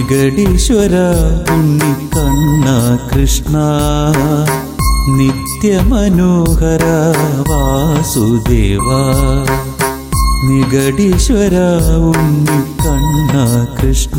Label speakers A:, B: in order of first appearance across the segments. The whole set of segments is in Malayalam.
A: നിഗടീശ്വര ഉണ്ണിക്കണ്ണ കൃഷ്ണ നിത്യമനോഹര വാസുദേവ നിഗടീശ്വര ഉണ്ണിക്കണ്ണ കൃഷ്ണ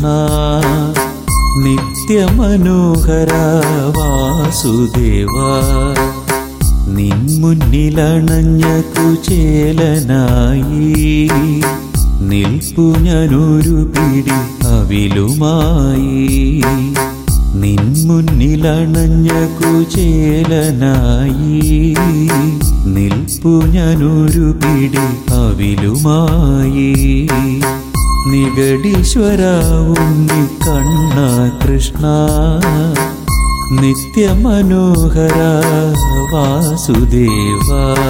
A: നിത്യമനോഹര വാസുദേവ നിൻ മുന്നിലണഞ്ഞ കുചേലനായി നിൽപ്പു ഞാനൊരു പിടി അവിലുമായി നിൻ മുന്നിലണഞ്ഞ കുചേലനായി നിൽപ്പു ഞാനൊരു പിടി അവിലുമായി നിഗടീശ്വര ഉണ്ണി കണ്ണ കൃഷ്ണ നിത്യമനോഹര വാസുദേവ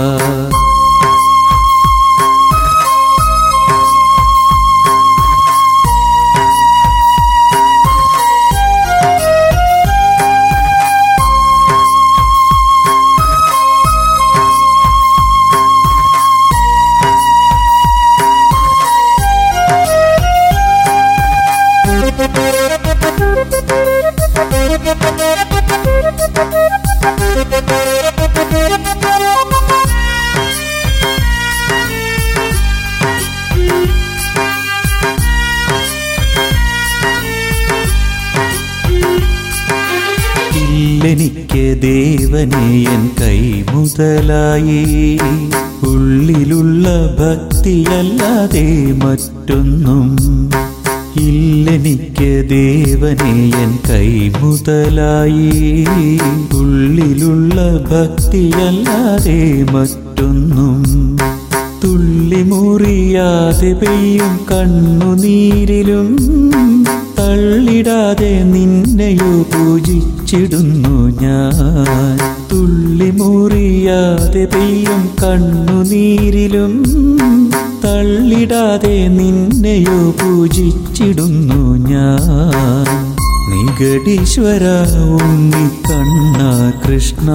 A: ഇല്ലെനിക്ക് ദേവനെ എൻ കൈമുതലായി ഉള്ളിലുള്ള ഭക്തിയല്ലാതെ മറ്റൊന്നും ഇല്ലെനിക്ക് ദേവനെ എൻ കൈമുതലായി ഉള്ളിലുള്ള ഭക്തിയല്ലാതെ മറ്റൊന്നും തുള്ളി മുറിയാതെ പെയ്യും കണ്ണുനീരിലും തള്ളിടാതെ നിന്നെയോ പൂജിച്ചിടുന്നു ഞാൻ തുള്ളി മുറിയാതെ പെയ്യും കണ്ണുനീരിലും തള്ളിടാതെ നിന്നെയോ പൂജിച്ചിടുന്നു ഞാൻ നിഗടീശ്വര ഉണ്ണിക്കണ്ണ കൃഷ്ണ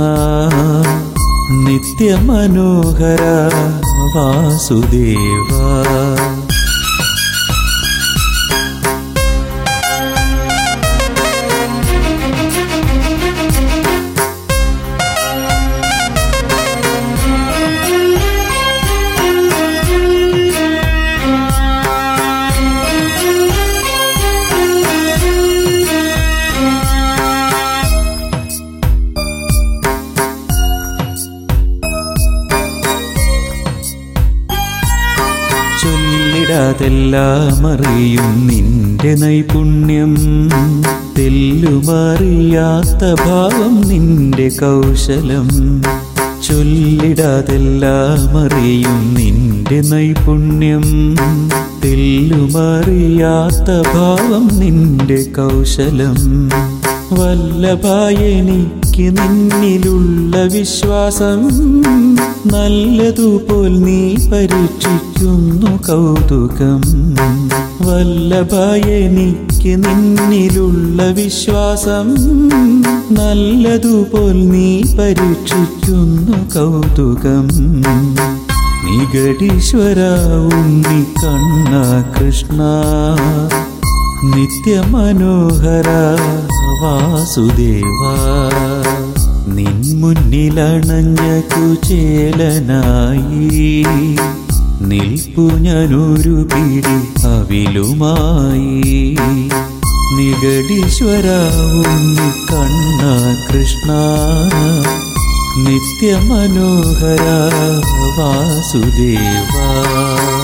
A: നിത്യമനോഹര വാസുദേവ ചൊല്ലിടാതെല്ലാം അറിയും നിന്റെ നൈപുണ്യം തെല്ലുമറിയാത്ത ഭാവം നിന്റെ കൗശലം ചൊല്ലിടാതെല്ലാം അറിയും നിന്റെ നൈപുണ്യം തെല്ലുമറിയാത്ത ഭാവം നിന്റെ കൗശലം വല്ലഭായ എനിക്ക് നിന്നിലുള്ള വിശ്വാസം നല്ലതുപോൽ നീ പരീക്ഷിക്കുന്നു കൗതുകം വല്ലഭായ എനിക്ക് നിന്നിലുള്ള വിശ്വാസം നല്ലതുപോൽ നീ പരീക്ഷിക്കുന്നു കൗതുകം നിഗടീശ്വര ഉണ്ണി കണ്ണ കൃഷ്ണ നിത്യമനോഹര വാസുദേവ നിൻ മുന്നിലണഞ്ഞ കുചേലനായി നിൽപ്പു ഞാനൊരു പിടി അവിലുമായി നിഗടീശ്വര ഉണ്ണി കണ്ണ കൃഷ്ണ നിത്യമനോഹര വാസുദേവ